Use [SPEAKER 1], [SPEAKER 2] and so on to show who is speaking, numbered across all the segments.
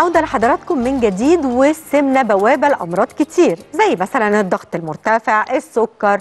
[SPEAKER 1] عودة لحضراتكم من جديد والسمنة بوابة لأمراض كتير زي مثلا الضغط المرتفع السكر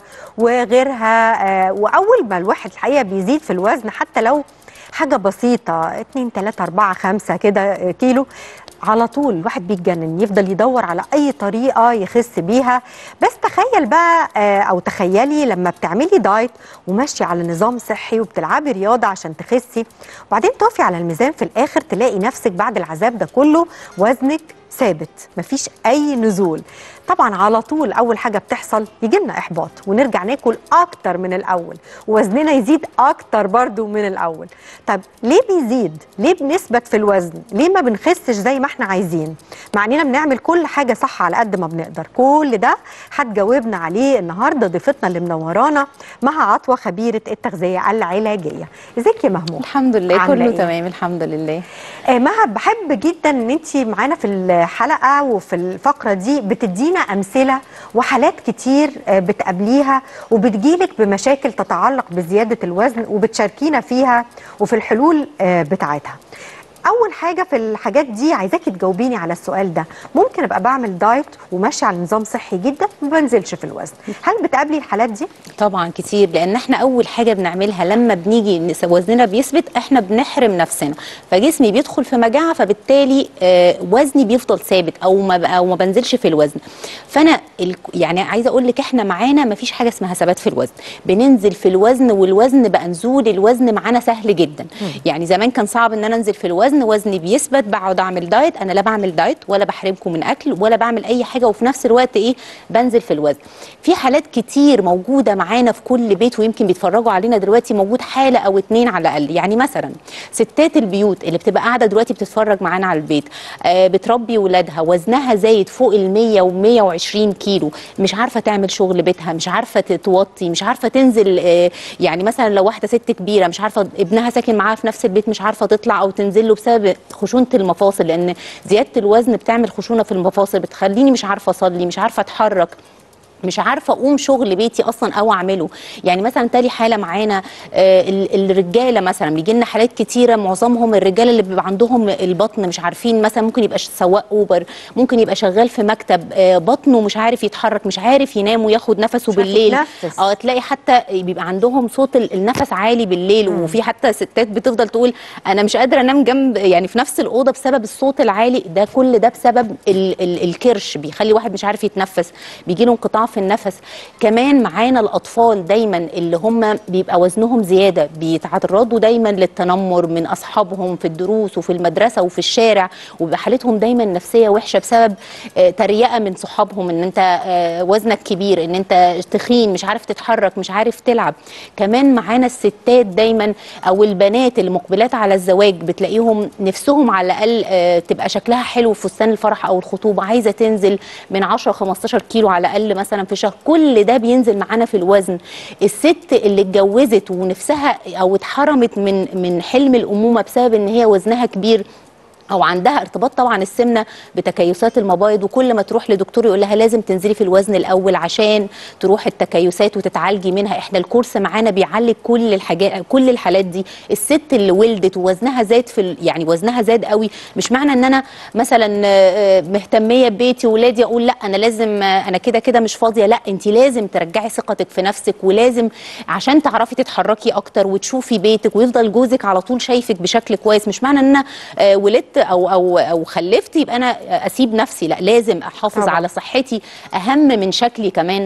[SPEAKER 1] وغيرها آه، وأول ما الواحد الحقيقة بيزيد في الوزن حتى لو حاجة بسيطة 2 3 4 5 كده آه، كيلو على طول الواحد بيتجنن يفضل يدور على اي طريقه يخس بيها بس تخيل بقى آه، او تخيلي لما بتعملي دايت وماشيه على نظام صحي وبتلعبي رياضه عشان تخسي وبعدين تقفي على الميزان في الاخر تلاقي نفسك بعد العذاب ده كله وزنك ثابت مفيش اي نزول طبعا على طول اول حاجه بتحصل يجي لنا احباط ونرجع ناكل اكتر من الاول ووزننا يزيد اكتر برضو من الاول طب ليه بيزيد ليه بنثبت في الوزن ليه ما بنخسش زي ما احنا عايزين مع اننا بنعمل كل حاجه صح على قد ما بنقدر كل ده هتجاوبنا عليه النهارده ضيفتنا اللي منورانا مها عطوه خبيره التغذيه العلاجيه ازيك يا مهموم
[SPEAKER 2] الحمد لله
[SPEAKER 1] عاملة
[SPEAKER 2] كله
[SPEAKER 1] إيه؟
[SPEAKER 2] تمام الحمد لله
[SPEAKER 1] آه، مها بحب جدا ان انت معانا في الحلقه وفي الفقره دي بتدينا امثله وحالات كتير آه، بتقابليها وبتجيلك بمشاكل تتعلق بزياده الوزن وبتشاركينا فيها وفي الحلول آه، بتاعتها اول حاجه في الحاجات دي عايزاكي تجاوبيني على السؤال ده ممكن ابقى بعمل دايت وماشيه على نظام صحي جدا وما بنزلش في الوزن هل بتقابلي الحالات دي
[SPEAKER 2] طبعا كتير لان احنا اول حاجه بنعملها لما بنيجي نس- وزننا بيثبت احنا بنحرم نفسنا فجسمي بيدخل في مجاعه فبالتالي آه، وزني بيفضل ثابت او ما ب- او ما بنزلش في الوزن فانا ال- يعني عايزه اقول لك احنا معانا ما فيش حاجه اسمها ثبات في الوزن بننزل في الوزن والوزن بقى نزول الوزن معانا سهل جدا يعني زمان كان صعب ان انا انزل في الوزن وزني بيثبت بقعد اعمل دايت انا لا بعمل دايت ولا بحرمكم من اكل ولا بعمل اي حاجه وفي نفس الوقت ايه بنزل في الوزن في حالات كتير موجوده معانا في كل بيت ويمكن بيتفرجوا علينا دلوقتي موجود حاله او اتنين على الاقل يعني مثلا ستات البيوت اللي بتبقى قاعده دلوقتي بتتفرج معانا على البيت آه بتربي ولادها وزنها زايد فوق ال 100 و 120 كيلو مش عارفه تعمل شغل بيتها مش عارفه ت- توطي مش عارفه تنزل آه يعني مثلا لو واحده ست كبيره مش عارفه ابنها ساكن معاها في نفس البيت مش عارفه تطلع او تنزل له بسبب خشونه المفاصل لان زياده الوزن بتعمل خشونه في المفاصل بتخليني مش عارفه اصلي مش عارفه اتحرك مش عارفه اقوم شغل بيتي اصلا او اعمله يعني مثلا تالي حاله معانا آه، ال- الرجاله مثلا بيجي لنا حالات كتيره معظمهم الرجاله اللي بيبقى عندهم البطن مش عارفين مثلا ممكن يبقى سواق اوبر ممكن يبقى شغال في مكتب آه، بطنه مش عارف يتحرك مش عارف ينام وياخد نفسه
[SPEAKER 1] مش عارف
[SPEAKER 2] بالليل
[SPEAKER 1] يتنفس.
[SPEAKER 2] اه تلاقي حتى بيبقى عندهم صوت ال- النفس عالي بالليل وفي حتى ستات بتفضل تقول انا مش قادره انام جنب يعني في نفس الاوضه بسبب الصوت العالي ده كل ده بسبب ال ال الكرش بيخلي واحد مش عارف يتنفس بيجي له انقطاع في النفس كمان معانا الاطفال دايما اللي هم بيبقى وزنهم زياده بيتعرضوا دايما للتنمر من اصحابهم في الدروس وفي المدرسه وفي الشارع وبيبقى حالتهم دايما نفسيه وحشه بسبب آه، تريقه من صحابهم ان انت آه، وزنك كبير ان انت تخين مش عارف تتحرك مش عارف تلعب كمان معانا الستات دايما او البنات المقبلات على الزواج بتلاقيهم نفسهم على الاقل آه، تبقى شكلها حلو في فستان الفرح او الخطوبه عايزه تنزل من 10 15 كيلو على الاقل مثلا في شهر كل ده بينزل معانا في الوزن الست اللي اتجوزت ونفسها او اتحرمت من من حلم الامومه بسبب ان هي وزنها كبير او عندها ارتباط طبعا السمنه بتكيسات المبايض وكل ما تروح لدكتور يقول لها لازم تنزلي في الوزن الاول عشان تروح التكيسات وتتعالجي منها احنا الكورس معانا بيعالج كل الحاجات كل الحالات دي الست اللي ولدت ووزنها زاد في ال- يعني وزنها زاد قوي مش معنى ان انا مثلا آه، مهتميه ببيتي وولادي اقول لا انا لازم آه، انا كده كده مش فاضيه لا انت لازم ترجعي ثقتك في نفسك ولازم عشان تعرفي تتحركي اكتر وتشوفي بيتك ويفضل جوزك على طول شايفك بشكل كويس مش معنى ان انا آه، ولدت او او او خلفت يبقى انا اسيب نفسي لا لازم احافظ
[SPEAKER 1] طبعا.
[SPEAKER 2] على صحتي اهم من شكلي كمان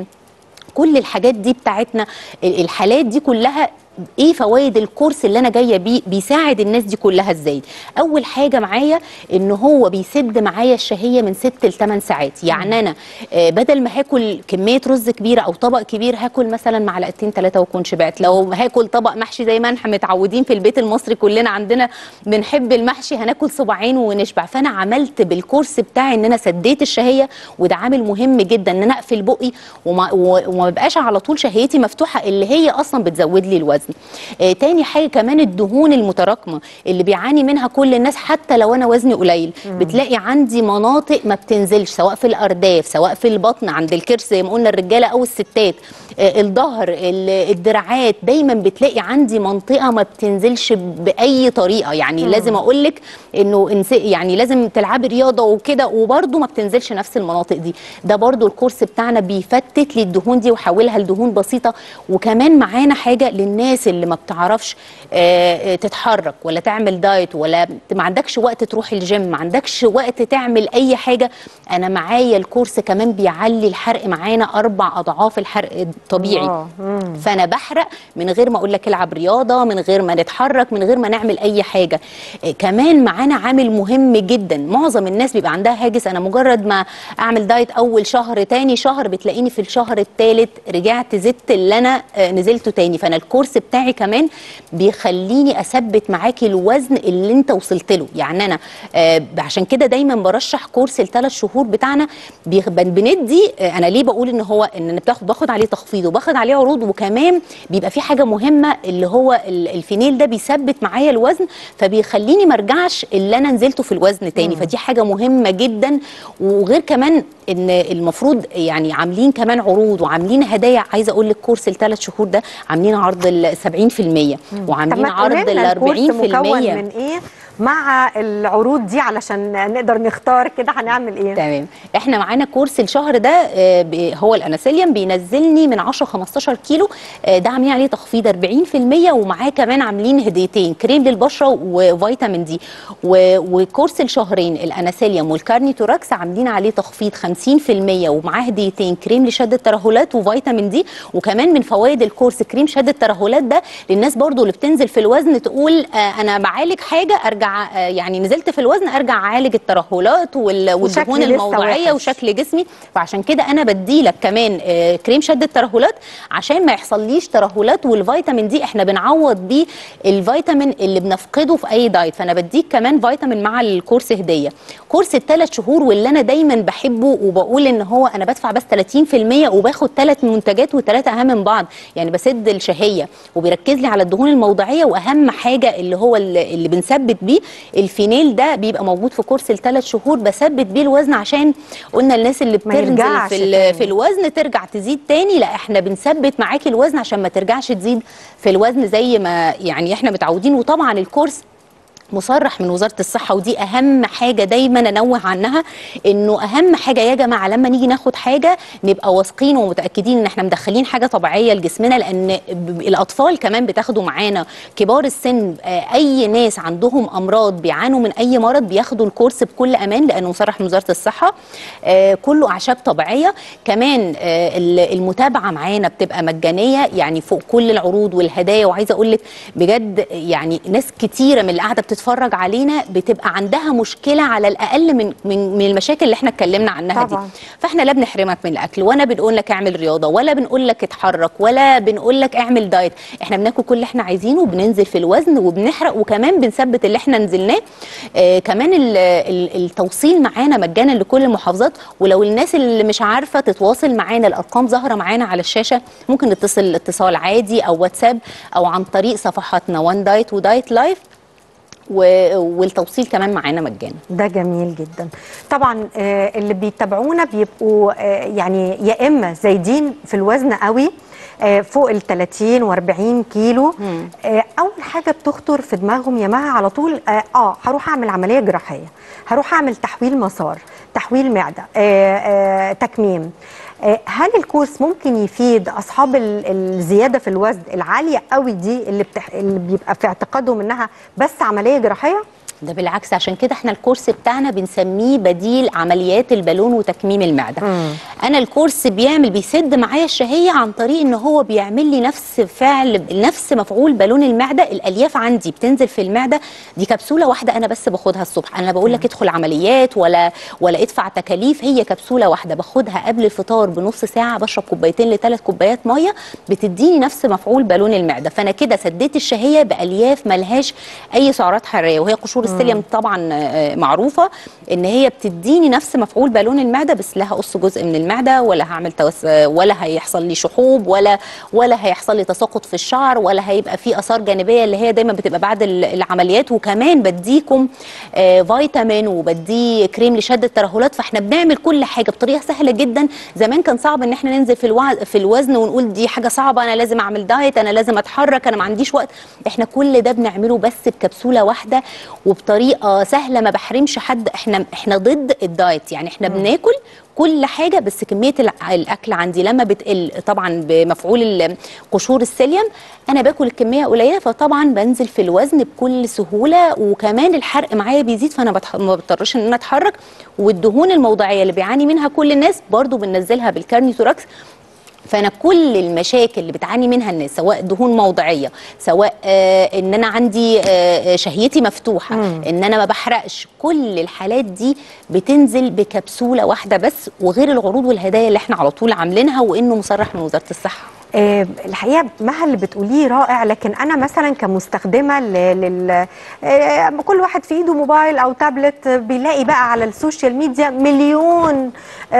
[SPEAKER 2] كل الحاجات دي بتاعتنا ال- الحالات دي كلها ايه فوائد الكورس اللي انا جايه بيه بيساعد الناس دي كلها ازاي اول حاجه معايا ان هو بيسد معايا الشهيه من 6 ل 8 ساعات يعني انا آه، بدل ما هاكل كميه رز كبيره او طبق كبير هاكل مثلا معلقتين ثلاثه واكون شبعت لو هاكل طبق محشي زي ما احنا متعودين في البيت المصري كلنا عندنا بنحب المحشي هناكل صباعين ونشبع فانا عملت بالكورس بتاعي ان انا سديت الشهيه وده عامل مهم جدا ان انا اقفل بقي وما, و- وما بقاش على طول شهيتي مفتوحه اللي هي اصلا بتزود لي الوزن آه تاني حاجه كمان الدهون المتراكمه اللي بيعاني منها كل الناس حتى لو انا وزني قليل بتلاقي عندي مناطق ما بتنزلش سواء في الارداف سواء في البطن عند الكرش زي ما قلنا الرجاله او الستات آه، الظهر ال- الدراعات دايما بتلاقي عندي منطقه ما بتنزلش باي طريقه يعني مم. لازم اقول لك انه إنس- يعني لازم تلعبي رياضه وكده وبرده ما بتنزلش نفس المناطق دي ده برده الكورس بتاعنا بيفتت لي الدهون دي ويحولها لدهون بسيطه وكمان معانا حاجه للناس اللي ما بتعرفش آه، آه، تتحرك ولا تعمل دايت ولا ما عندكش وقت تروح الجيم ما عندكش وقت تعمل اي حاجه انا معايا الكورس كمان بيعلي الحرق معانا اربع اضعاف الحرق الطبيعي
[SPEAKER 1] الله. مم.
[SPEAKER 2] فانا بحرق من غير ما اقول لك العب رياضه من غير ما نتحرك من غير ما نعمل اي حاجه إيه كمان معانا عامل مهم جدا معظم الناس بيبقى عندها هاجس انا مجرد ما اعمل دايت اول شهر تاني شهر بتلاقيني في الشهر الثالث رجعت زدت اللي انا آه، نزلته تاني فانا الكورس بتاعي كمان بيخليني اثبت معاكي الوزن اللي انت وصلت له يعني انا آه، عشان كده دايما برشح كورس الثلاث شهور بتاعنا بيخ- بن- بندي آه، انا ليه بقول ان هو ان أنا بتاخد باخد عليه تخفيض وباخد عليه عروض وكمان بيبقى في حاجه مهمه اللي هو ال- الفينيل ده بيثبت معايا الوزن فبيخليني ما ارجعش اللي انا نزلته في الوزن تاني فدي حاجه مهمه جدا وغير كمان ان المفروض يعني عاملين كمان عروض وعاملين هدايا عايزه اقول لك كورس الثلاث شهور ده عاملين عرض ال 70%
[SPEAKER 1] طب
[SPEAKER 2] وعاملين
[SPEAKER 1] ما
[SPEAKER 2] عرض
[SPEAKER 1] تقولي
[SPEAKER 2] ال
[SPEAKER 1] لنا الكورس
[SPEAKER 2] 40%
[SPEAKER 1] مكون من ايه مع العروض دي علشان نقدر نختار كده هنعمل ايه
[SPEAKER 2] تمام احنا معانا كورس الشهر ده آه، ب- هو الاناسيليوم بينزلني من 10 15 كيلو آه، ده عاملين عليه تخفيض 40% ومعاه كمان عاملين هديتين كريم للبشره وفيتامين دي و- وكورس الشهرين الاناسيليوم والكارنيتوراكس عاملين عليه تخفيض 50% ومعاه هديتين كريم لشد الترهلات وفيتامين دي وكمان من فوائد الكورس كريم شد الترهلات ده للناس برضو اللي بتنزل في الوزن تقول آه، انا بعالج حاجه ارجع آه، يعني نزلت في الوزن ارجع اعالج الترهلات وال- والدهون
[SPEAKER 1] وشكلي لسه
[SPEAKER 2] الموضعيه
[SPEAKER 1] وحش.
[SPEAKER 2] وشكل جسمي فعشان كده انا بديلك كمان آه، كريم شد الترهلات عشان ما يحصليش ترهلات والفيتامين دي احنا بنعوض بيه الفيتامين اللي بنفقده في اي دايت فانا بديك كمان فيتامين مع الكورس هديه كورس الثلاث شهور واللي انا دايما بحبه وبقول ان هو انا بدفع بس 30% وباخد ثلاث منتجات وثلاثه اهم من بعض يعني بسد الشهيه وبيركز لي على الدهون الموضعيه واهم حاجه اللي هو اللي اللي بنثبت بيه الفينيل ده بيبقى موجود في كورس الثلاث شهور بثبت بيه الوزن عشان قلنا الناس اللي
[SPEAKER 1] ما
[SPEAKER 2] بتنزل
[SPEAKER 1] يرجعش
[SPEAKER 2] في ال-
[SPEAKER 1] تاني.
[SPEAKER 2] في الوزن ترجع تزيد تاني لا احنا بنثبت معاكي الوزن عشان ما ترجعش تزيد في الوزن زي ما يعني احنا متعودين وطبعا الكورس مصرح من وزاره الصحه ودي اهم حاجه دايما انوه عنها انه اهم حاجه يا جماعه لما نيجي ناخد حاجه نبقى واثقين ومتاكدين ان احنا مدخلين حاجه طبيعيه لجسمنا لان ب- الاطفال كمان بتاخدوا معانا كبار السن آه، اي ناس عندهم امراض بيعانوا من اي مرض بياخدوا الكورس بكل امان لانه مصرح من وزاره الصحه آه، كله اعشاب طبيعيه كمان آه، ال- المتابعه معانا بتبقى مجانيه يعني فوق كل العروض والهدايا وعايزه اقول لك بجد يعني ناس كتيره من اللي قاعده بتتفرج علينا بتبقى عندها مشكله على الاقل من من, من المشاكل اللي احنا اتكلمنا عنها
[SPEAKER 1] طبعاً.
[SPEAKER 2] دي فاحنا لا بنحرمك من الاكل ولا بنقول لك اعمل رياضه ولا بنقول لك اتحرك ولا بنقول لك اعمل دايت احنا بناكل كل اللي احنا عايزينه وبننزل في الوزن وبنحرق وكمان بنثبت اللي احنا نزلناه آه كمان ال- ال- التوصيل معانا مجانا لكل المحافظات ولو الناس اللي مش عارفه تتواصل معانا الارقام ظاهره معانا على الشاشه ممكن نتصل اتصال عادي او واتساب او عن طريق صفحاتنا وان دايت ودايت لايف و- والتوصيل كمان معانا مجانا
[SPEAKER 1] ده جميل جدا طبعا آه، اللي بيتابعونا بيبقوا آه، يعني يا اما زايدين في الوزن قوي آه، فوق ال 30 و40 كيلو آه، اول حاجه بتخطر في دماغهم يا مها على طول اه آه، هروح اعمل عمليه جراحيه هروح اعمل تحويل مسار تحويل معده آه، آه، تكميم آه، هل الكورس ممكن يفيد اصحاب ال- الزياده في الوزن العاليه قوي دي اللي, بتح... اللي بيبقى في اعتقادهم انها بس عمليه جراحيه
[SPEAKER 2] ده بالعكس عشان كده احنا الكورس بتاعنا بنسميه بديل عمليات البالون وتكميم المعده
[SPEAKER 1] مم.
[SPEAKER 2] انا الكورس بيعمل بيسد معايا الشهيه عن طريق ان هو بيعمل لي نفس فعل نفس مفعول بالون المعده الالياف عندي بتنزل في المعده دي كبسوله واحده انا بس باخدها الصبح انا لا بقول لك ادخل عمليات ولا ولا ادفع تكاليف هي كبسوله واحده باخدها قبل الفطار بنص ساعه بشرب كوبايتين لثلاث كوبايات ميه بتديني نفس مفعول بالون المعده فانا كده سديت الشهيه بالياف ملهاش اي سعرات حراريه وهي قشور السيليوم طبعا آه، معروفه ان هي بتديني نفس مفعول بالون المعده بس لا هقص جزء من المعده ولا هعمل توس ولا هيحصل لي شحوب ولا ولا هيحصل لي تساقط في الشعر ولا هيبقى في اثار جانبيه اللي هي دايما بتبقى بعد ال- العمليات وكمان بديكم آه، فيتامين وبدي كريم لشد الترهلات فاحنا بنعمل كل حاجه بطريقه سهله جدا زمان كان صعب ان احنا ننزل في الوع... في الوزن ونقول دي حاجه صعبه انا لازم اعمل دايت انا لازم اتحرك انا ما عنديش وقت احنا كل ده بنعمله بس بكبسوله واحده وبطريقه سهله ما بحرمش حد احنا احنا ضد الدايت يعني احنا بناكل كل حاجه بس كميه الع- الاكل عندي لما بتقل طبعا بمفعول ال- قشور السيليوم انا باكل الكميه قليله فطبعا بنزل في الوزن بكل سهوله وكمان الحرق معايا بيزيد فانا بتح... ما بضطرش ان انا اتحرك والدهون الموضعيه اللي بيعاني منها كل الناس برضو بننزلها بالكارني ثوراكس فانا كل المشاكل اللي بتعاني منها الناس سواء دهون موضعيه سواء آه ان انا عندي آه آه، شهيتي مفتوحه
[SPEAKER 1] مم.
[SPEAKER 2] ان انا ما بحرقش كل الحالات دي بتنزل بكبسوله واحده بس وغير العروض والهدايا اللي احنا على طول عاملينها وانه مصرح من وزاره الصحه
[SPEAKER 1] آه، الحقيقه مها اللي بتقوليه رائع لكن انا مثلا كمستخدمه ل- لل آه، كل واحد في ايده موبايل او تابلت بيلاقي بقى على السوشيال ميديا مليون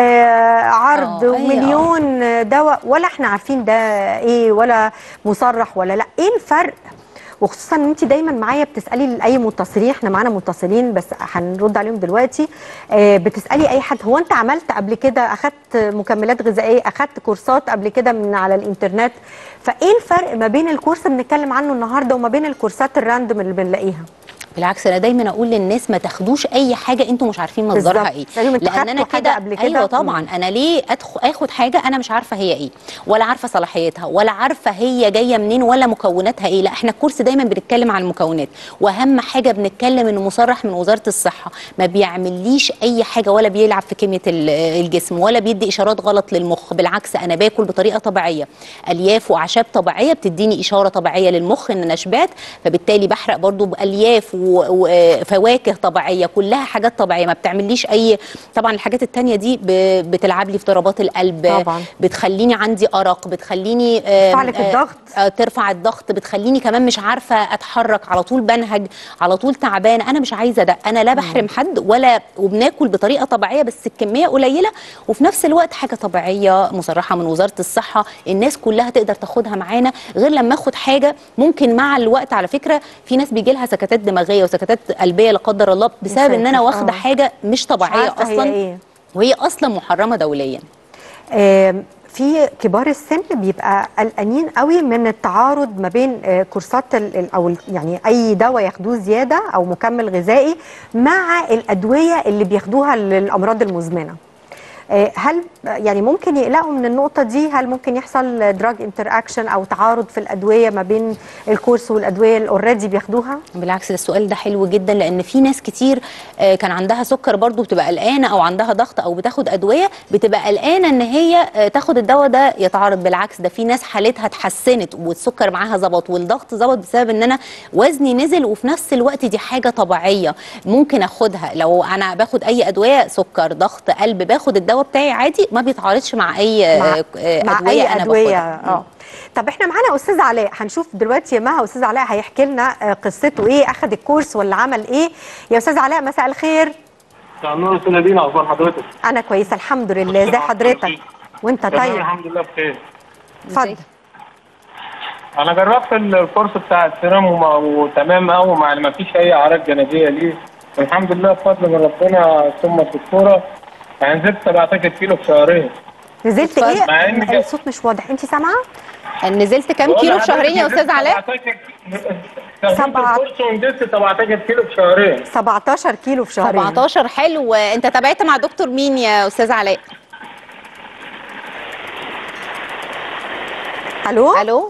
[SPEAKER 1] آه، عرض
[SPEAKER 2] آه، أيوة.
[SPEAKER 1] ومليون دواء ولا احنا عارفين ده ايه ولا مصرح ولا لا ايه الفرق وخصوصا ان انت دايما معايا بتسالي لاي متصلين احنا معانا متصلين بس هنرد عليهم دلوقتي آه، بتسالي اي حد هو انت عملت قبل كده اخدت مكملات غذائيه اخدت كورسات قبل كده من على الانترنت فايه الفرق ما بين الكورس اللي بنتكلم عنه النهارده وما بين الكورسات الراندوم اللي بنلاقيها
[SPEAKER 2] بالعكس انا دايما اقول للناس ما تاخدوش اي حاجه انتوا مش عارفين مصدرها
[SPEAKER 1] بالظبط.
[SPEAKER 2] ايه
[SPEAKER 1] يعني انتوا
[SPEAKER 2] لان انا
[SPEAKER 1] خدتوا حاجة
[SPEAKER 2] كده
[SPEAKER 1] قبل كده؟
[SPEAKER 2] ايوه
[SPEAKER 1] مم.
[SPEAKER 2] طبعا انا ليه أدخل اخد حاجه انا مش عارفه هي ايه ولا عارفه صلاحيتها ولا عارفه هي جايه منين ولا مكوناتها ايه لا احنا الكورس دايما بنتكلم عن المكونات واهم حاجه بنتكلم انه مصرح من وزاره الصحه ما بيعمليش اي حاجه ولا بيلعب في كميه ال- الجسم ولا بيدي اشارات غلط للمخ بالعكس انا باكل بطريقه طبيعيه الياف واعشاب طبيعيه بتديني اشاره طبيعيه للمخ ان انا شبعت فبالتالي بحرق برضو بالياف وفواكه طبيعيه كلها حاجات طبيعيه ما بتعمليش اي طبعا الحاجات التانية دي ب- بتلعب لي في ضربات القلب
[SPEAKER 1] طبعاً.
[SPEAKER 2] بتخليني عندي ارق بتخليني آه،
[SPEAKER 1] ترفع لك
[SPEAKER 2] آه،
[SPEAKER 1] الضغط.
[SPEAKER 2] آه، ترفع الضغط بتخليني كمان مش عارفه اتحرك على طول بنهج على طول تعبان انا مش عايزه ده انا لا بحرم حد ولا وبناكل بطريقه طبيعيه بس الكميه قليله وفي نفس الوقت حاجه طبيعيه مصرحه من وزاره الصحه الناس كلها تقدر تاخدها معانا غير لما اخد حاجه ممكن مع الوقت على فكره في ناس بيجي لها سكتات دماغيه وسكتات قلبيه لا قدر الله بسبب ان انا
[SPEAKER 1] ساتر،
[SPEAKER 2] واخده
[SPEAKER 1] آه.
[SPEAKER 2] حاجه مش
[SPEAKER 1] مش
[SPEAKER 2] طبيعيه
[SPEAKER 1] عارفة هي
[SPEAKER 2] اصلا
[SPEAKER 1] إيه.
[SPEAKER 2] وهي اصلا محرمه دوليا
[SPEAKER 1] آم، في كبار السن بيبقى قلقانين قوي من التعارض ما بين آه، كورسات ال- ال- او ال- يعني اي دواء ياخدوه زياده او مكمل غذائي مع الادويه اللي بياخدوها للامراض المزمنه آه، هل يعني ممكن يقلقوا من النقطه دي هل ممكن يحصل دراج انتر اكشن او تعارض في الادويه ما بين الكورس والادويه اللي اوريدي بياخدوها
[SPEAKER 2] بالعكس ده السؤال ده حلو جدا لان في ناس كتير آه، كان عندها سكر برضو بتبقى قلقانه او عندها ضغط او بتاخد ادويه بتبقى قلقانه ان هي آه، تاخد الدواء ده يتعارض بالعكس ده في ناس حالتها اتحسنت والسكر معاها ظبط والضغط ظبط بسبب ان انا وزني نزل وفي نفس الوقت دي حاجه طبيعيه ممكن اخدها لو انا باخد اي ادويه سكر ضغط قلب باخد الدواء بتاعي عادي ما بيتعارضش مع اي
[SPEAKER 1] مع,
[SPEAKER 2] آه، آه،
[SPEAKER 1] مع
[SPEAKER 2] ادويه
[SPEAKER 1] اي
[SPEAKER 2] انا
[SPEAKER 1] ادويه
[SPEAKER 2] باخدها
[SPEAKER 1] اه طب احنا معانا استاذ علاء هنشوف دلوقتي يا مها استاذ علاء هيحكي لنا آه، قصته ايه اخذ الكورس ولا عمل ايه يا استاذ علاء مساء الخير
[SPEAKER 3] مساء النور استاذ نادين اخبار حضرتك؟
[SPEAKER 1] انا كويسه الحمد لله ازي حضرتك وانت
[SPEAKER 3] تمام
[SPEAKER 1] طيب
[SPEAKER 3] الحمد لله بخير
[SPEAKER 1] اتفضل
[SPEAKER 3] انا جربت الكورس بتاع السيرم وما- وتمام قوي ما ما فيش اي اعراض جانبيه ليه الحمد لله بفضل من ربنا ثم الدكتوره يعني نزلت 17 كيلو في شهرين
[SPEAKER 1] نزلت
[SPEAKER 2] اتفضل.
[SPEAKER 3] مع
[SPEAKER 1] ايه
[SPEAKER 3] إن-
[SPEAKER 1] الصوت مش واضح انت سامعه
[SPEAKER 2] نزلت كام
[SPEAKER 3] بقول
[SPEAKER 2] كيلو في
[SPEAKER 3] لحضرتك
[SPEAKER 2] شهرين يا
[SPEAKER 3] نزلت
[SPEAKER 2] استاذ علاء
[SPEAKER 3] 17 استخدمت
[SPEAKER 1] سبعة.
[SPEAKER 3] الكورس ونزلت 17 كيلو في شهرين
[SPEAKER 1] 17 كيلو في شهرين
[SPEAKER 2] 17 حلو انت تابعت مع دكتور مين يا استاذ علاء
[SPEAKER 1] الو
[SPEAKER 2] الو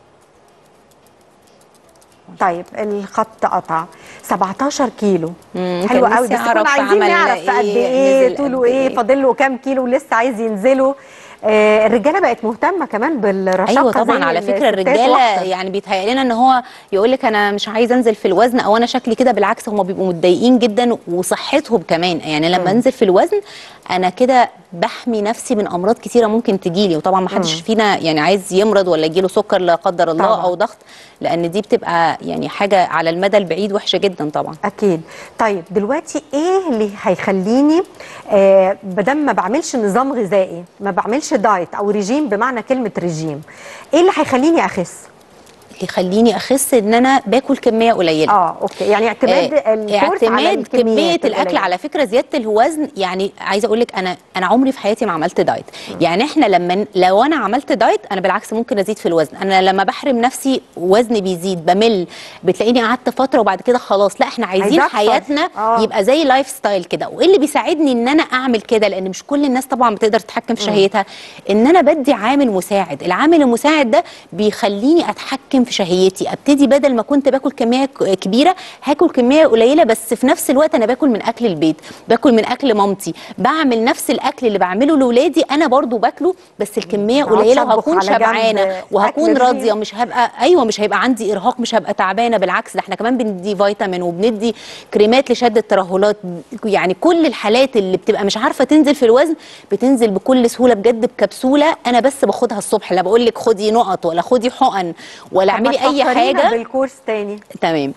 [SPEAKER 1] طيب الخط قطع 17 كيلو
[SPEAKER 2] مم،
[SPEAKER 1] حلو
[SPEAKER 2] كان
[SPEAKER 1] قوي
[SPEAKER 2] نفسي
[SPEAKER 1] بس كنا
[SPEAKER 2] أعرف
[SPEAKER 1] عايزين
[SPEAKER 2] عمل
[SPEAKER 1] نعرف في قد
[SPEAKER 2] إيه،
[SPEAKER 1] ايه
[SPEAKER 2] نزل
[SPEAKER 1] طوله
[SPEAKER 2] قد
[SPEAKER 1] ايه
[SPEAKER 2] إيه.
[SPEAKER 1] فاضل له كام كيلو لسه عايز ينزله آه الرجاله بقت مهتمه كمان بالرشاقه
[SPEAKER 2] ايوه طبعا
[SPEAKER 1] زي
[SPEAKER 2] على فكره
[SPEAKER 1] الستات
[SPEAKER 2] الرجاله
[SPEAKER 1] وأكتر.
[SPEAKER 2] يعني بيتهيأ لنا ان هو يقول لك انا مش عايز انزل في الوزن او انا شكلي كده بالعكس هم بيبقوا متضايقين جدا وصحتهم كمان يعني لما انزل في الوزن انا كده بحمي نفسي من امراض كتيره ممكن تجيلي وطبعا ما حدش فينا يعني عايز يمرض ولا يجيله سكر لا قدر الله
[SPEAKER 1] طبعاً.
[SPEAKER 2] او ضغط لان دي بتبقى يعني حاجه على المدى البعيد وحشه جدا طبعا
[SPEAKER 1] اكيد طيب دلوقتي ايه اللي هيخليني آه بدل ما بعملش نظام غذائي ما بعملش دايت او ريجيم بمعنى كلمه ريجيم ايه اللي هيخليني اخس
[SPEAKER 2] اللي يخليني اخس ان انا باكل كميه قليله
[SPEAKER 1] اه اوكي يعني اعتماد
[SPEAKER 2] آه،
[SPEAKER 1] الكورس على
[SPEAKER 2] اعتماد كميه
[SPEAKER 1] الكميات
[SPEAKER 2] الاكل
[SPEAKER 1] القليلة.
[SPEAKER 2] على فكره زياده الوزن يعني عايزه اقول لك انا انا عمري في حياتي ما عملت دايت يعني احنا لما لو انا عملت دايت انا بالعكس ممكن ازيد في الوزن انا لما بحرم نفسي وزني بيزيد بمل بتلاقيني قعدت فتره وبعد كده خلاص لا احنا عايزين
[SPEAKER 1] عايزة أكتر.
[SPEAKER 2] حياتنا
[SPEAKER 1] آه.
[SPEAKER 2] يبقى زي لايف ستايل كده وايه اللي بيساعدني ان انا اعمل كده لان مش كل الناس طبعا بتقدر تتحكم في شهيتها ان انا بدي عامل مساعد العامل المساعد ده بيخليني اتحكم في شهيتي ابتدي بدل ما كنت باكل كميه ك- كبيره هاكل كميه قليله بس في نفس الوقت انا باكل من اكل البيت باكل من اكل مامتي بعمل نفس الاكل اللي بعمله لاولادي انا برضو باكله بس الكميه
[SPEAKER 1] ما أقعدش
[SPEAKER 2] قليله
[SPEAKER 1] أطبخ
[SPEAKER 2] وهكون
[SPEAKER 1] على جنب
[SPEAKER 2] شبعانه
[SPEAKER 1] أكل
[SPEAKER 2] وهكون
[SPEAKER 1] رجيم.
[SPEAKER 2] راضيه مش هبقى ايوه مش هيبقى عندي ارهاق مش هبقى تعبانه بالعكس ده احنا كمان بندي فيتامين وبندي كريمات لشد الترهلات يعني كل الحالات اللي بتبقى مش عارفه تنزل في الوزن بتنزل بكل سهوله بجد بكبسوله انا بس باخدها الصبح لا بقول لك خدي نقط ولا خدي حقن ولا
[SPEAKER 1] طب ما
[SPEAKER 2] اعملي اي
[SPEAKER 1] تفكرينا
[SPEAKER 2] حاجه
[SPEAKER 1] بالكورس تاني
[SPEAKER 2] تمام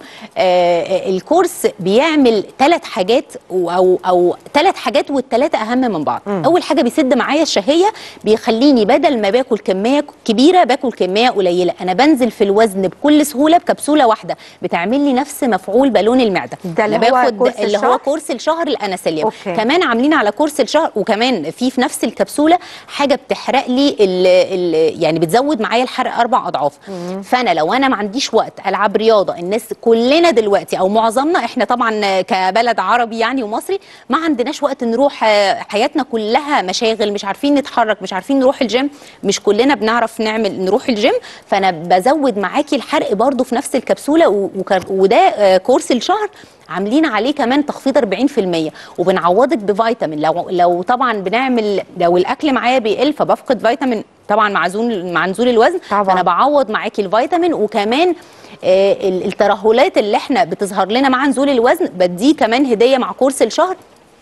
[SPEAKER 2] آه الكورس بيعمل ثلاث حاجات و- او او ثلاث حاجات والثلاثه اهم من بعض
[SPEAKER 1] مم.
[SPEAKER 2] اول حاجه بيسد معايا الشهيه بيخليني بدل ما باكل كميه كبيره باكل كميه قليله انا بنزل في الوزن بكل سهوله بكبسوله واحده بتعمل لي نفس مفعول بالون المعده
[SPEAKER 1] ده اللي
[SPEAKER 2] أنا
[SPEAKER 1] هو
[SPEAKER 2] باخد
[SPEAKER 1] كورس
[SPEAKER 2] اللي
[SPEAKER 1] الشهر؟
[SPEAKER 2] هو كورس الشهر الانسولين
[SPEAKER 1] أوكي.
[SPEAKER 2] كمان عاملين على كورس الشهر وكمان في في نفس الكبسوله حاجه بتحرق لي ال ال يعني بتزود معايا الحرق اربع اضعاف فانا لو انا ما عنديش وقت العب رياضه الناس كلنا دلوقتي او معظمنا احنا طبعا كبلد عربي يعني ومصري ما عندناش وقت نروح آه، حياتنا كلها مشاغل مش عارفين نتحرك مش عارفين نروح الجيم مش كلنا بنعرف نعمل نروح الجيم فانا بزود معاكي الحرق برضو في نفس الكبسوله و- وك- وده آه، كورس الشهر عاملين عليه كمان تخفيض 40% وبنعوضك بفيتامين لو لو طبعا بنعمل لو الاكل معايا بيقل فبفقد فيتامين طبعا مع نزول مع نزول الوزن
[SPEAKER 1] طبعاً.
[SPEAKER 2] فانا بعوض معاكي الفيتامين وكمان آه، ال- الترهلات اللي احنا بتظهر لنا مع نزول الوزن بديه كمان هديه مع كورس الشهر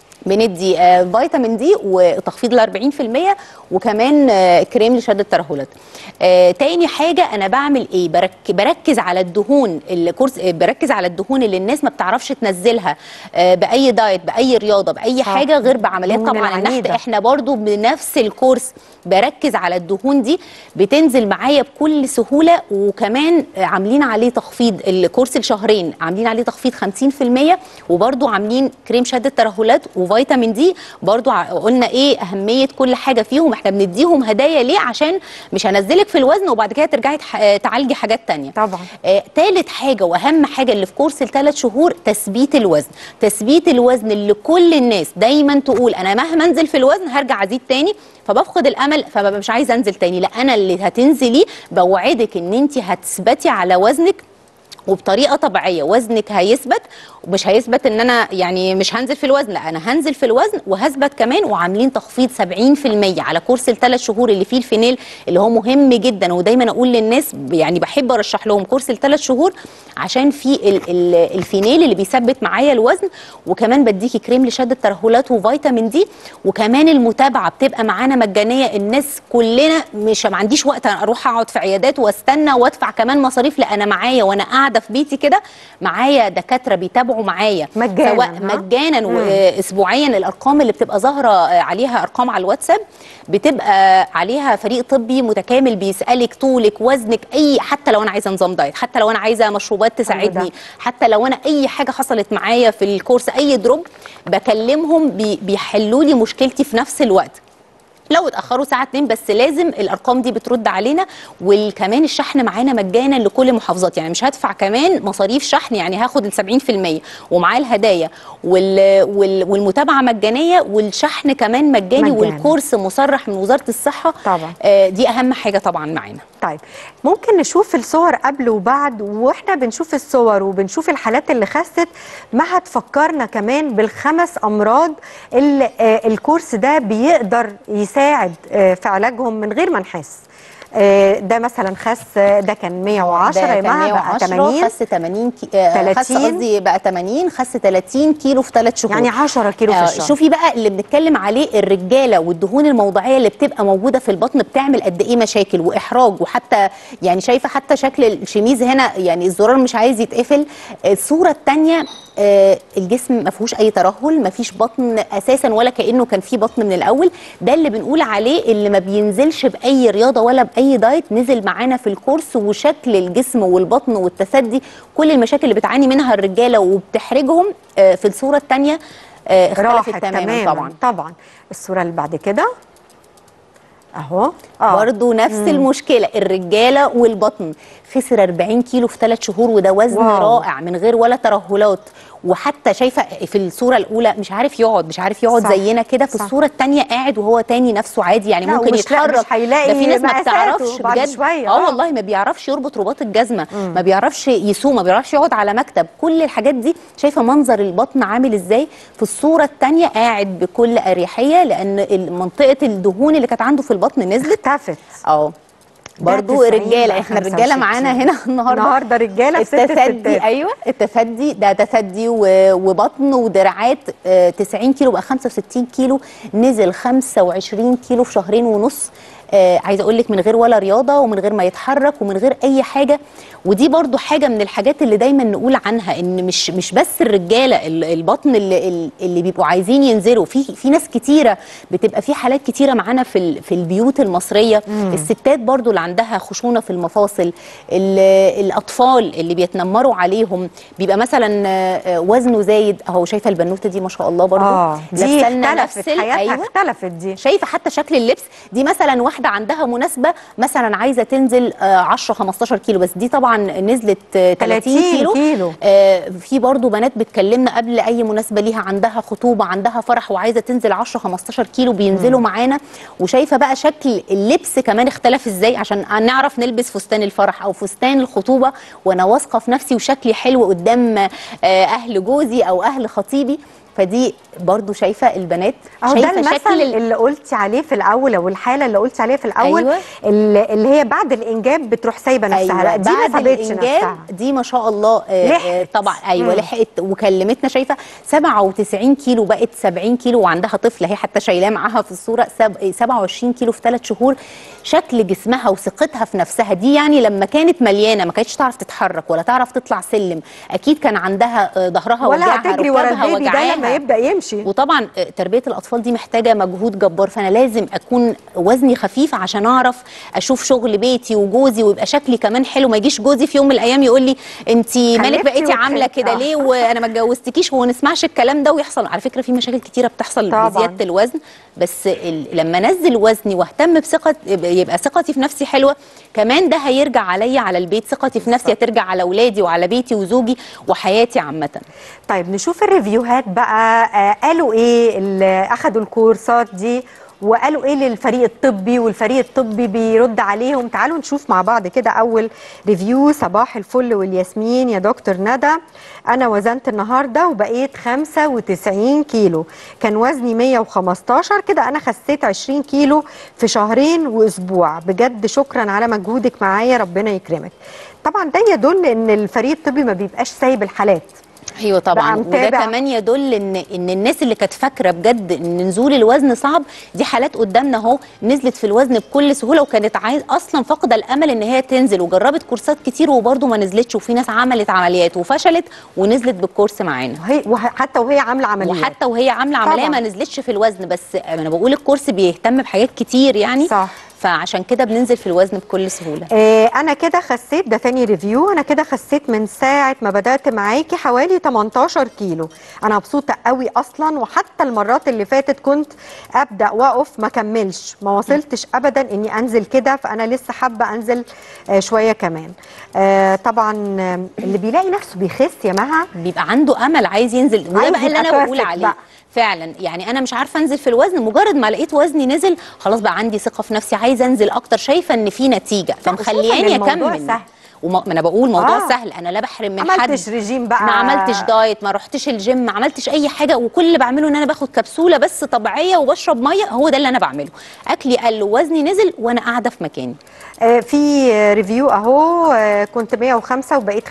[SPEAKER 2] بندي آه، فيتامين دي وتخفيض ل 40% وكمان آه، كريم لشد الترهلات. آه، تاني حاجه انا بعمل ايه؟ برك بركز على الدهون الكورس آه، بركز على الدهون اللي الناس ما بتعرفش تنزلها آه، باي دايت باي رياضه باي حاجه غير بعمليات
[SPEAKER 1] الدهون
[SPEAKER 2] طبعا النحت
[SPEAKER 1] العنيدة.
[SPEAKER 2] احنا برضو بنفس الكورس بركز على الدهون دي بتنزل معايا بكل سهوله وكمان عاملين عليه تخفيض الكورس الشهرين عاملين عليه تخفيض 50% وبرضو عاملين كريم شد الترهلات وفيتامين دي برضو ع- قلنا ايه اهميه كل حاجه فيهم احنا بنديهم هدايا ليه عشان مش هنزلك في الوزن وبعد كده ترجعي تح- تعالجي حاجات تانية
[SPEAKER 1] طبعا
[SPEAKER 2] آه، تالت حاجة وأهم حاجة اللي في كورس الثلاث شهور تثبيت الوزن تثبيت الوزن اللي كل الناس دايما تقول أنا مهما أنزل في الوزن هرجع أزيد تاني فبفقد الأمل فببقى مش عايزة أنزل تاني لا أنا اللي هتنزلي بوعدك إن أنت هتثبتي على وزنك وبطريقه طبيعيه وزنك هيثبت ومش هيثبت ان انا يعني مش هنزل في الوزن لا انا هنزل في الوزن وهثبت كمان وعاملين تخفيض 70% على كورس الثلاث شهور اللي فيه الفينيل اللي هو مهم جدا ودايما اقول للناس يعني بحب ارشح لهم كورس الثلاث شهور عشان في ال ال الفينيل اللي بيثبت معايا الوزن وكمان بديكي كريم لشد الترهلات وفيتامين دي وكمان المتابعه بتبقى معانا مجانيه الناس كلنا مش ما عنديش وقت اروح اقعد في عيادات واستنى وادفع كمان مصاريف لا انا معايا وانا قاعده في بيتي كده معايا دكاتره بيتابعوا معايا
[SPEAKER 1] مجانا،
[SPEAKER 2] سواء
[SPEAKER 1] ها؟
[SPEAKER 2] مجانا
[SPEAKER 1] مم.
[SPEAKER 2] واسبوعيا الارقام اللي بتبقى ظاهره آه، عليها ارقام على الواتساب بتبقى عليها فريق طبي متكامل بيسالك طولك وزنك اي حتى لو انا عايزه نظام دايت حتى لو انا عايزه مشروبات تساعدني حتى لو انا اي حاجه حصلت معايا في الكورس اي دروب بكلمهم بي بيحلوا لي مشكلتي في نفس الوقت لو اتاخروا ساعه اتنين بس لازم الارقام دي بترد علينا وكمان الشحن معانا مجانا لكل المحافظات يعني مش هدفع كمان مصاريف شحن يعني هاخد ال 70% ومعاه الهدايا وال وال والمتابعه مجانيه والشحن كمان مجاني
[SPEAKER 1] مجانا.
[SPEAKER 2] والكورس مصرح من وزاره الصحه
[SPEAKER 1] طبعا.
[SPEAKER 2] آه دي اهم حاجه طبعا معانا
[SPEAKER 1] طيب ممكن نشوف الصور قبل وبعد واحنا بنشوف الصور وبنشوف الحالات اللي خست ما هتفكرنا كمان بالخمس امراض اللي آه، الكورس ده بيقدر يساعد آه، في علاجهم من غير ما نحس آه، ده مثلا خس آه، ده كان 110
[SPEAKER 2] ده
[SPEAKER 1] يا
[SPEAKER 2] كان
[SPEAKER 1] جماعه بقى
[SPEAKER 2] 110
[SPEAKER 1] 80
[SPEAKER 2] خس 80 كي... آه، خس
[SPEAKER 1] 30.
[SPEAKER 2] قصدي بقى 80 خس 30 كيلو في 3 شهور
[SPEAKER 1] يعني 10 كيلو في
[SPEAKER 2] آه،
[SPEAKER 1] الشهر
[SPEAKER 2] شوفي بقى اللي بنتكلم عليه الرجاله والدهون الموضعيه اللي بتبقى موجوده في البطن بتعمل قد ايه مشاكل واحراج وحتى يعني شايفه حتى شكل الشميز هنا يعني الزرار مش عايز يتقفل الصوره الثانيه الجسم ما فيهوش اي ترهل ما فيش بطن اساسا ولا كانه كان في بطن من الاول ده اللي بنقول عليه اللي ما بينزلش باي رياضه ولا باي دايت نزل معانا في الكورس وشكل الجسم والبطن والتسدي كل المشاكل اللي بتعاني منها الرجاله وبتحرجهم آه، في الصوره الثانيه اختلفت
[SPEAKER 1] راحت
[SPEAKER 2] تماما,
[SPEAKER 1] تماما
[SPEAKER 2] طبعا
[SPEAKER 1] طبعا الصوره اللي بعد كده اهو اه
[SPEAKER 2] برضه نفس المشكله الرجاله والبطن خسر 40 كيلو في ثلاث شهور وده وزن
[SPEAKER 1] واو.
[SPEAKER 2] رائع من غير ولا ترهلات وحتى شايفه في الصوره الاولى مش عارف يقعد مش عارف يقعد
[SPEAKER 1] صح،
[SPEAKER 2] زينا كده في
[SPEAKER 1] صح.
[SPEAKER 2] الصوره الثانيه قاعد وهو تاني نفسه عادي يعني
[SPEAKER 1] لا،
[SPEAKER 2] ممكن
[SPEAKER 1] ومش- لا،
[SPEAKER 2] يتحرك
[SPEAKER 1] مش هيلاقي
[SPEAKER 2] ده في ناس ما
[SPEAKER 1] مقاساته
[SPEAKER 2] بتعرفش
[SPEAKER 1] بعد
[SPEAKER 2] بجد
[SPEAKER 1] شوية،
[SPEAKER 2] اه
[SPEAKER 1] آه.
[SPEAKER 2] والله ما بيعرفش يربط رباط الجزمه ما بيعرفش يسوق ما بيعرفش يقعد على مكتب كل الحاجات دي شايفه منظر البطن عامل ازاي في الصوره الثانيه قاعد بكل اريحيه لان منطقه الدهون اللي كانت عنده في البطن نزلت
[SPEAKER 1] اختفت
[SPEAKER 2] اه
[SPEAKER 1] ده
[SPEAKER 2] برضو
[SPEAKER 1] 90
[SPEAKER 2] الرجاله
[SPEAKER 1] بقى
[SPEAKER 2] احنا الرجاله
[SPEAKER 1] 65.
[SPEAKER 2] معانا هنا النهارده
[SPEAKER 1] النهارده رجاله في ست
[SPEAKER 2] التثدي
[SPEAKER 1] ستات
[SPEAKER 2] ايوه التثدي ده تثدي و- وبطن ودراعات آه، 90 كيلو بقى 65 كيلو نزل 25 كيلو في شهرين ونص آه عايزه اقول لك من غير ولا رياضه ومن غير ما يتحرك ومن غير اي حاجه ودي برضو حاجه من الحاجات اللي دايما نقول عنها ان مش مش بس الرجاله ال- البطن اللي, اللي بيبقوا عايزين ينزلوا في في ناس كتيره بتبقى في حالات كتيره معانا في ال- في البيوت المصريه الستات برضو اللي عندها خشونه في المفاصل ال- الاطفال اللي بيتنمروا عليهم بيبقى مثلا آه، آه، وزنه زايد اهو شايفه البنوته دي ما شاء الله برضو
[SPEAKER 1] اه دي
[SPEAKER 2] لابسة لنا
[SPEAKER 1] اختلفت
[SPEAKER 2] نفس ال-
[SPEAKER 1] حياتها
[SPEAKER 2] أيوة.
[SPEAKER 1] اختلفت دي
[SPEAKER 2] شايفه حتى شكل اللبس دي مثلا واحده عندها مناسبه مثلا عايزه تنزل آه، 10 15 كيلو بس دي طبعا نزلت آه، 30
[SPEAKER 1] 30
[SPEAKER 2] كيلو,
[SPEAKER 1] كيلو.
[SPEAKER 2] آه، في برضو بنات بتكلمنا قبل اي مناسبه ليها عندها خطوبه عندها فرح وعايزه تنزل 10 15 كيلو بينزلوا معانا وشايفه بقى شكل اللبس كمان اختلف ازاي عشان نعرف نلبس فستان الفرح او فستان الخطوبه وانا واثقه في نفسي وشكلي حلو قدام آه، اهل جوزي او اهل خطيبي فدي برضو شايفه البنات
[SPEAKER 1] اهو ده
[SPEAKER 2] شايفه
[SPEAKER 1] المثل
[SPEAKER 2] شكل ال-
[SPEAKER 1] اللي قلتي عليه في الاول او الحاله اللي قلتي عليها في الاول
[SPEAKER 2] أيوة.
[SPEAKER 1] اللي اللي هي بعد الانجاب بتروح سايبه نفسها لا دي ما
[SPEAKER 2] بعد
[SPEAKER 1] سابتش
[SPEAKER 2] الإنجاب
[SPEAKER 1] نفسها
[SPEAKER 2] دي ما شاء الله آه،
[SPEAKER 1] لحقت.
[SPEAKER 2] آه، طبعا ايوه
[SPEAKER 1] مم.
[SPEAKER 2] لحقت وكلمتنا شايفه 97 كيلو بقت 70 كيلو وعندها طفل هي حتى شايلاه معاها في الصوره سب- 27 كيلو في ثلاث شهور شكل جسمها وثقتها في نفسها دي يعني لما كانت مليانه ما كانتش تعرف تتحرك ولا تعرف تطلع سلم اكيد كان عندها آه، ظهرها
[SPEAKER 1] ولا
[SPEAKER 2] وجعها
[SPEAKER 1] هتجري ورا
[SPEAKER 2] ركبها
[SPEAKER 1] البيبي ده لما
[SPEAKER 2] وجعاها.
[SPEAKER 1] يبدا يمشي
[SPEAKER 2] وطبعا آه، تربيه الاطفال دي محتاجه مجهود جبار فانا لازم اكون وزني خفيف عشان اعرف اشوف شغل بيتي وجوزي ويبقى شكلي كمان حلو ما يجيش جوزي في يوم من الايام يقول لي انت مالك
[SPEAKER 1] خلفتي
[SPEAKER 2] بقيتي عامله
[SPEAKER 1] وتخلفتي.
[SPEAKER 2] كده
[SPEAKER 1] آه.
[SPEAKER 2] ليه وانا ما اتجوزتكيش وما نسمعش الكلام ده ويحصل على فكره في مشاكل كتيره بتحصل
[SPEAKER 1] طبعاً.
[SPEAKER 2] بزياده الوزن بس ال... لما انزل وزني واهتم بثقه يبقى ثقتي في نفسي حلوه كمان ده هيرجع عليا على البيت ثقتي في نفسي هترجع على اولادي وعلى بيتي وزوجي وحياتي عامه
[SPEAKER 1] طيب نشوف الريفيوهات بقى آه قالوا ايه اللي اخدوا الكورسات دي وقالوا ايه للفريق الطبي والفريق الطبي بيرد عليهم تعالوا نشوف مع بعض كده اول ريفيو صباح الفل والياسمين يا دكتور ندى انا وزنت النهارده وبقيت 95 كيلو كان وزني 115 كده انا خسيت 20 كيلو في شهرين واسبوع بجد شكرا على مجهودك معايا ربنا يكرمك طبعا ده يدل ان الفريق الطبي ما بيبقاش سايب الحالات
[SPEAKER 2] ايوه طبعا
[SPEAKER 1] بقى
[SPEAKER 2] وده
[SPEAKER 1] متابع.
[SPEAKER 2] كمان يدل ان ان الناس اللي كانت فاكره بجد ان نزول الوزن صعب دي حالات قدامنا اهو نزلت في الوزن بكل سهوله وكانت عايز اصلا فاقده الامل ان هي تنزل وجربت كورسات كتير وبرده ما نزلتش وفي ناس عملت عمليات وفشلت ونزلت بالكورس معانا
[SPEAKER 1] وهي وه- حتى وهي عامله عمليات
[SPEAKER 2] وحتى وهي عامله عمليه
[SPEAKER 1] طبعاً.
[SPEAKER 2] ما نزلتش في الوزن بس انا بقول الكورس بيهتم بحاجات كتير يعني
[SPEAKER 1] صح.
[SPEAKER 2] فعشان كده بننزل في الوزن بكل سهوله
[SPEAKER 1] آه انا كده خسيت ده تاني ريفيو انا كده خسيت من ساعه ما بدات معاكي حوالي 18 كيلو انا مبسوطه قوي اصلا وحتى المرات اللي فاتت كنت ابدا واقف ما كملش ما وصلتش ابدا اني انزل كده فانا لسه حابه انزل آه شويه كمان آه طبعا آه، اللي بيلاقي نفسه بيخس يا مها
[SPEAKER 2] بيبقى عنده امل عايز ينزل وده
[SPEAKER 1] عايز
[SPEAKER 2] بقى اللي
[SPEAKER 1] يبقى
[SPEAKER 2] انا بقول
[SPEAKER 1] perfect
[SPEAKER 2] عليه
[SPEAKER 1] بقى.
[SPEAKER 2] فعلا يعني انا مش عارفه انزل في الوزن مجرد ما لقيت وزني نزل خلاص بقى عندي ثقه في نفسي عايزه انزل اكتر شايفه ان في نتيجه
[SPEAKER 1] وشايفة إن
[SPEAKER 2] فمخلياني
[SPEAKER 1] الموضوع
[SPEAKER 2] اكمل
[SPEAKER 1] سهل.
[SPEAKER 2] وما ما انا بقول موضوع
[SPEAKER 1] آه.
[SPEAKER 2] آه. سهل انا لا بحرم من
[SPEAKER 1] ما
[SPEAKER 2] حد
[SPEAKER 1] عملتش ريجيم بقى
[SPEAKER 2] ما عملتش دايت ما رحتش الجيم ما عملتش اي حاجه وكل اللي بعمله ان انا باخد كبسوله بس طبيعيه وبشرب ميه هو ده اللي انا بعمله اكلي قل ووزني نزل وانا قاعده في مكاني
[SPEAKER 1] آه، في آه، ريفيو اهو آه، كنت 105 وبقيت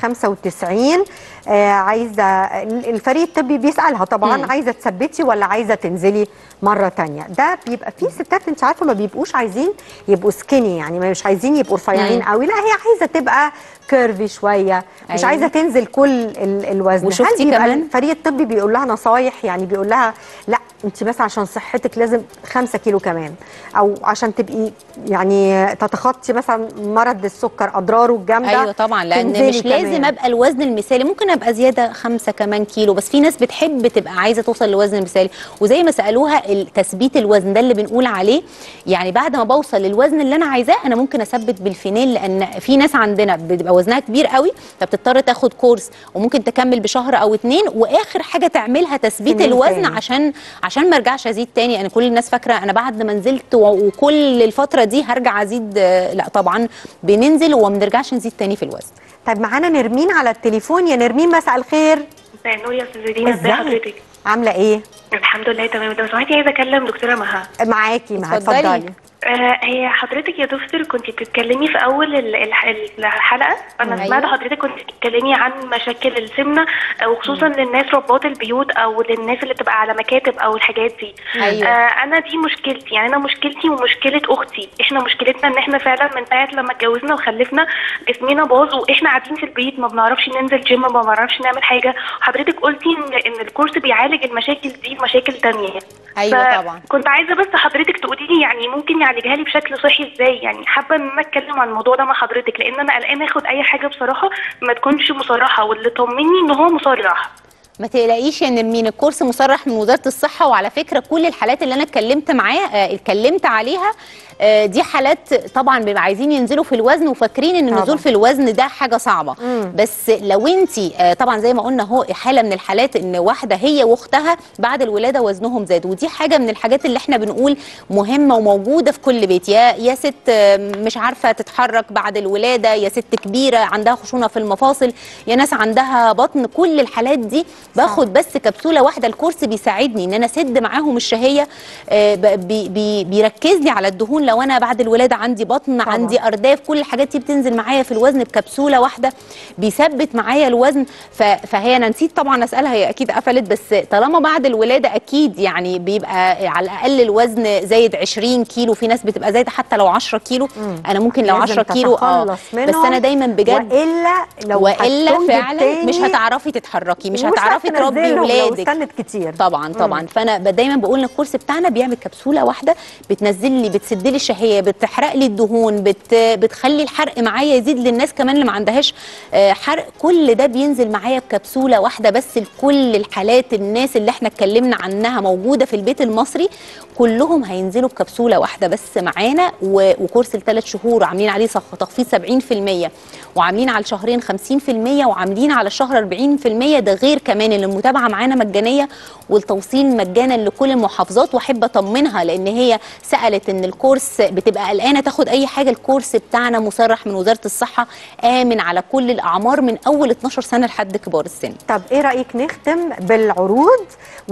[SPEAKER 1] 95 آه، عايزه الفريق الطبي بيسالها طبعا
[SPEAKER 2] مم.
[SPEAKER 1] عايزه تثبتي ولا عايزه تنزلي مره تانية ده بيبقى في ستات انت عارفه ما بيبقوش عايزين يبقوا سكيني يعني مش عايزين يبقوا رفيعين
[SPEAKER 2] مم.
[SPEAKER 1] قوي لا هي عايزه تبقى كيرفي شويه مش
[SPEAKER 2] أيوة.
[SPEAKER 1] عايزه تنزل كل ال- الوزن
[SPEAKER 2] وشفتي
[SPEAKER 1] هل بيبقى
[SPEAKER 2] كمان؟
[SPEAKER 1] الفريق الطبي بيقول لها نصايح يعني بيقول لها لا انت بس عشان صحتك لازم 5 كيلو كمان او عشان تبقي يعني تتخطي مثلا مرض السكر اضراره الجامده
[SPEAKER 2] ايوه طبعا لان
[SPEAKER 1] تنزلي
[SPEAKER 2] مش لازم
[SPEAKER 1] كمان.
[SPEAKER 2] ابقى الوزن المثالي ممكن ابقى زياده خمسة كمان كيلو بس في ناس بتحب تبقى عايزه توصل للوزن المثالي وزي ما سالوها ال- تثبيت الوزن ده اللي بنقول عليه يعني بعد ما بوصل للوزن اللي انا عايزاه انا ممكن اثبت بالفينيل لان في ناس عندنا بتبقى وزنها كبير قوي فبتضطر تاخد كورس وممكن تكمل بشهر او اتنين واخر حاجه تعملها تثبيت
[SPEAKER 1] فينيل
[SPEAKER 2] الوزن
[SPEAKER 1] تاني.
[SPEAKER 2] عشان عشان ما ارجعش ازيد تاني انا كل الناس فاكره انا بعد ما نزلت و- وكل الفتره دي هرجع ازيد آه، لا طبعا بننزل وما بنرجعش نزيد تاني في الوزن
[SPEAKER 1] طيب معانا نرمين على التليفون يا نرمين مساء الخير
[SPEAKER 4] مساء النور يا استاذه دينا ازي حضرتك
[SPEAKER 1] عامله ايه
[SPEAKER 4] الحمد لله تمام لو سمحتي عايزه اكلم دكتوره مها
[SPEAKER 1] معاكي معاكي
[SPEAKER 2] اتفضلي.
[SPEAKER 1] اتفضلي
[SPEAKER 4] آه هي حضرتك يا دكتور كنت بتتكلمي في اول ال- الح- الحلقه انا
[SPEAKER 2] أيوة.
[SPEAKER 4] سمعت حضرتك كنت بتتكلمي عن مشاكل السمنه آه، وخصوصا للناس ربات البيوت او للناس اللي بتبقى على مكاتب او الحاجات دي
[SPEAKER 2] أيوة.
[SPEAKER 4] آه انا دي مشكلتي يعني انا مشكلتي ومشكله اختي احنا مشكلتنا ان احنا فعلا من ساعه لما اتجوزنا وخلفنا جسمنا باظ واحنا قاعدين في البيت ما بنعرفش ننزل جيم ما بنعرفش نعمل حاجه حضرتك قلتي ان ان الكورس بيعالج المشاكل دي بمشاكل تانية
[SPEAKER 2] أيوة طبعا.
[SPEAKER 4] كنت عايزه بس حضرتك تقولي لي يعني ممكن يعالجها لي بشكل صحي ازاي يعني حابه ان انا اتكلم عن الموضوع ده مع حضرتك لان انا قلقانه اخد اي حاجه بصراحه ما تكونش مصرحه واللي طمني ان هو مصرح
[SPEAKER 2] ما تقلقيش يا نرمين الكورس مصرح من وزاره الصحه وعلى فكره كل الحالات اللي انا اتكلمت معاه آه، اتكلمت عليها آه، دي حالات طبعا بيبقى عايزين ينزلوا في الوزن وفاكرين ان
[SPEAKER 1] طبعا.
[SPEAKER 2] النزول في الوزن ده حاجه صعبه
[SPEAKER 1] مم.
[SPEAKER 2] بس لو انت طبعا زي ما قلنا هو حاله من الحالات ان واحده هي واختها بعد الولاده وزنهم زاد ودي حاجه من الحاجات اللي احنا بنقول مهمه وموجوده في كل بيت يا يا ست آه، مش عارفه تتحرك بعد الولاده يا ست كبيره عندها خشونه في المفاصل يا ناس عندها بطن كل الحالات دي باخد بس كبسوله واحده الكورس بيساعدني ان انا اسد معاهم الشهيه آه، ب- بي بي بيركز لي على الدهون لو انا بعد الولاده عندي بطن
[SPEAKER 1] طبعا.
[SPEAKER 2] عندي ارداف كل الحاجات دي بتنزل معايا في الوزن بكبسوله واحده بيثبت معايا الوزن ف- فهي انا نسيت طبعا اسالها هي اكيد قفلت بس طالما بعد الولاده اكيد يعني بيبقى على الاقل الوزن زايد 20 كيلو في ناس بتبقى زايده حتى لو 10 كيلو انا ممكن لو
[SPEAKER 1] لازم
[SPEAKER 2] 10 كيلو اه
[SPEAKER 1] تتخلص
[SPEAKER 2] بس
[SPEAKER 1] منهم
[SPEAKER 2] انا دايما بجد
[SPEAKER 1] والا لو
[SPEAKER 2] والا
[SPEAKER 1] هتنجب
[SPEAKER 2] فعلا
[SPEAKER 1] تاني
[SPEAKER 2] مش هتعرفي تتحركي مش
[SPEAKER 1] ومش
[SPEAKER 2] هتعرفي تربي
[SPEAKER 1] هتنزلهم لو
[SPEAKER 2] ولادك
[SPEAKER 1] استنت كتير
[SPEAKER 2] طبعا طبعا فانا ب- دايما بقول ان الكورس بتاعنا بيعمل كبسوله واحده بتنزل لي بتسد لي الشهيه بتحرق لي الدهون بت بتخلي الحرق معايا يزيد للناس كمان اللي ما عندهاش آه، حرق كل ده بينزل معايا بكبسوله واحده بس لكل الحالات الناس اللي احنا اتكلمنا عنها موجوده في البيت المصري كلهم هينزلوا بكبسوله واحده بس معانا و- وكورس الثلاث شهور عاملين عليه صف- تخفيض 70% وعاملين على الشهرين 50% وعاملين على الشهر 40% ده غير كمان ان المتابعه معانا مجانيه والتوصيل مجانا لكل المحافظات واحب اطمنها لان هي سالت ان الكورس بتبقى قلقانه تاخد اي حاجه الكورس بتاعنا مصرح من وزاره الصحه امن على كل الاعمار من اول 12 سنه لحد كبار السن
[SPEAKER 1] طب ايه رايك نختم بالعروض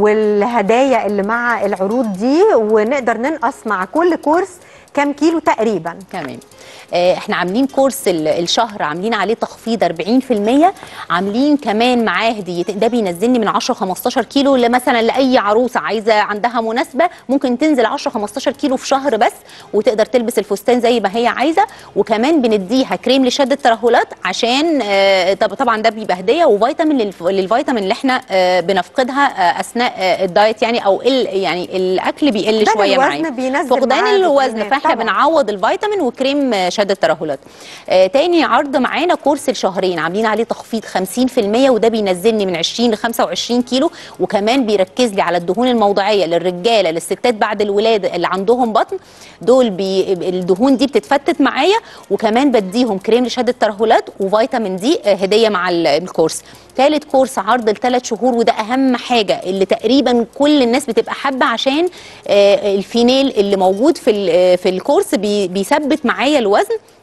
[SPEAKER 1] والهدايا اللي مع العروض دي ونقدر ننقص مع كل كورس كام كيلو تقريبا
[SPEAKER 2] تمام آه، احنا عاملين كورس ال- الشهر عاملين عليه تخفيض 40% عاملين كمان معاه هديتين ده بينزلني من 10 15 كيلو لمثلا لاي عروسه عايزه عندها مناسبه ممكن تنزل 10 15 كيلو في شهر بس وتقدر تلبس الفستان زي ما هي عايزه وكمان بنديها كريم لشد الترهلات عشان آه، طب طبعا ده بيبقى هديه وفيتامين للف- للفيتامين اللي احنا آه، بنفقدها آه، اثناء آه، الدايت يعني او ال يعني الاكل بيقل
[SPEAKER 1] فقدان
[SPEAKER 2] شويه
[SPEAKER 1] الوزن
[SPEAKER 2] معايا
[SPEAKER 1] بينزل
[SPEAKER 2] فقدان
[SPEAKER 1] معاه
[SPEAKER 2] الوزن
[SPEAKER 1] فيتامينات.
[SPEAKER 2] فاحنا
[SPEAKER 1] طبعاً.
[SPEAKER 2] بنعوض الفيتامين وكريم آه، شد الترهلات آه تاني عرض معانا كورس الشهرين عاملين عليه تخفيض 50% وده بينزلني من 20 ل 25 كيلو وكمان بيركز لي على الدهون الموضعيه للرجاله للستات بعد الولاده اللي عندهم بطن دول بي الدهون دي بتتفتت معايا وكمان بديهم كريم لشد الترهلات وفيتامين دي آه، هديه مع ال- الكورس ثالث كورس عرض لثلاث شهور وده اهم حاجه اللي تقريبا كل الناس بتبقى حابه عشان آه، الفينيل اللي موجود في ال- آه، في الكورس بي- بيثبت معايا الوزن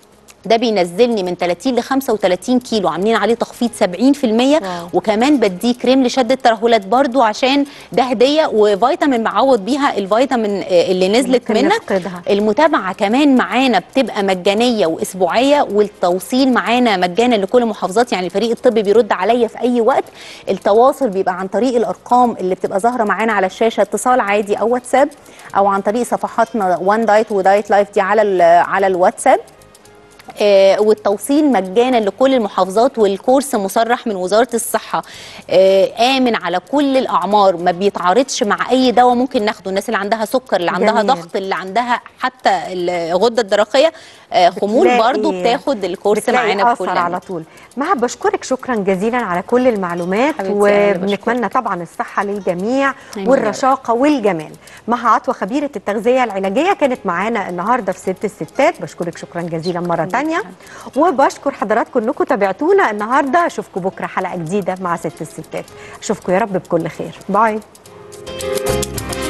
[SPEAKER 2] ده بينزلني من 30 ل 35 كيلو عاملين عليه تخفيض 70%
[SPEAKER 1] واو.
[SPEAKER 2] وكمان بديه كريم لشد الترهلات برضو عشان ده هديه وفيتامين معوض بيها الفيتامين آه، اللي نزلت
[SPEAKER 1] ممكن
[SPEAKER 2] منك
[SPEAKER 1] نفقدها.
[SPEAKER 2] المتابعه كمان معانا بتبقى مجانيه واسبوعيه والتوصيل معانا مجانا لكل المحافظات يعني الفريق الطبي بيرد عليا في اي وقت التواصل بيبقى عن طريق الارقام اللي بتبقى ظاهره معانا على الشاشه اتصال عادي او واتساب او عن طريق صفحاتنا وان دايت ودايت لايف دي على ال- على الواتساب آه، والتوصيل مجانا لكل المحافظات والكورس مصرح من وزاره الصحه آه، امن على كل الاعمار ما بيتعارضش مع اي دواء ممكن ناخده الناس اللي عندها سكر اللي عندها
[SPEAKER 1] جميل.
[SPEAKER 2] ضغط اللي عندها حتى الغده الدرقيه آه، خمول
[SPEAKER 1] بتلاقي-
[SPEAKER 2] برضو بتاخد الكورس
[SPEAKER 1] بتلاقي
[SPEAKER 2] معانا
[SPEAKER 1] أثر
[SPEAKER 2] بكل
[SPEAKER 1] على طول مها بشكرك شكرا جزيلا على كل المعلومات
[SPEAKER 2] حبيبتي، أنا اللي
[SPEAKER 1] وبنتمنى طبعا الصحة للجميع
[SPEAKER 2] آمين يا
[SPEAKER 1] والرشاقة والجمال مها عطوة خبيرة التغذية العلاجية كانت معانا النهاردة في ست الستات بشكرك شكرا جزيلا مرة تانية وبشكر حضراتكم انكم تابعتونا النهاردة اشوفكم بكرة حلقة جديدة مع ست الستات اشوفكم يا رب بكل خير باي